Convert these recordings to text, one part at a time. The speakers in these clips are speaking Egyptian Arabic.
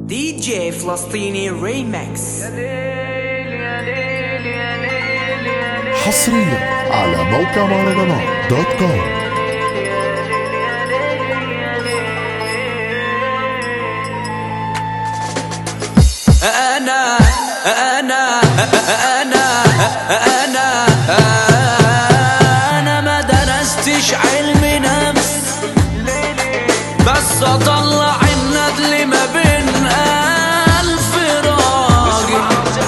دي جي فلسطيني ريمكس حصريا على موقع مهرجانات دوت كوم انا انا انا انا انا ما درستش علم نفس بس اطلع الندل ما بين الف راجل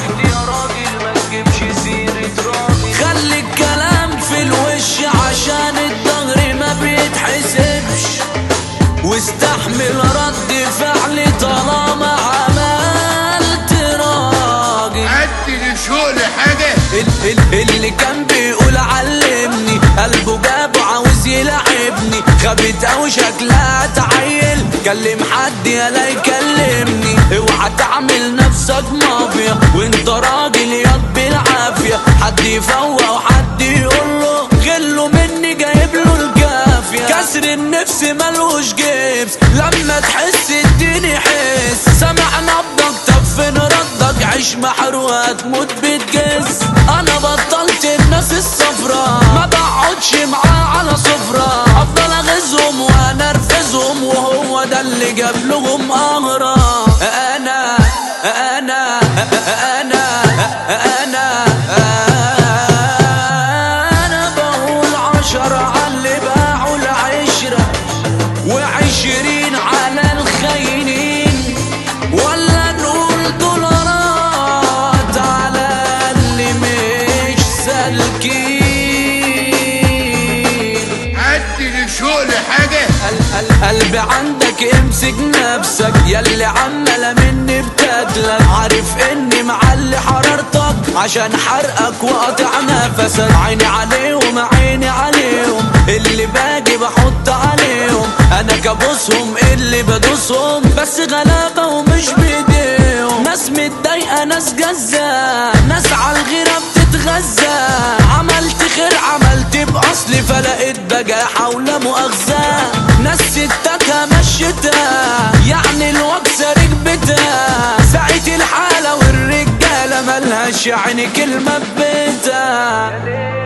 خلي الكلام في الوش عشان الظهر ما بيتحسبش واستحمل رد فعلي طالما عملت راجل عدل شغل حاجة ال- ال- اللي كان بيقول علمني قلبه جاب عاوز يلعبني خبت او شكلها تعيل كلم حد يلا يكلمني اوعى تعمل نفسك مافيا وانت راجل ياض بالعافية حد يفوق وحد يقول له غله مني جايب له الكافية كسر النفس ملوش جبس لما تحس اديني حس سمع نبضك طب فين ردك عيش محروق هتموت بتجس انا بطلت الناس الصفرا ما بقعدش معاه على سفرة افضل اغزهم وانا ارفزهم وهو ده اللي جاب لهم قهرة انا انا انا انا انا بقول عشرة على اللي باعوا العشرة وعشرين على الخاينين ولا نقول دولارات على اللي مش سالكين عدل شغل حاجة ال- ال- قلبي عندك امسك نفسك ياللي عمالة مني بتاكلك عارف اني معلي حرارتك عشان حرقك وقطع نفسك عيني عليهم عيني عليهم اللي باجي بحط عليهم انا كابوسهم اللي بدوسهم بس غلابة ومش بايديهم ناس متضايقة ناس جزة ناس عالغيرة بتتغذى عملت خير عملت بأصلي فلقيت بجاحة ولا مؤاخذة ناس ستاتها مشيتها يعني الوكسة ركبتها ساعة الحالة والرجالة ملهاش يعني كلمة ببيتها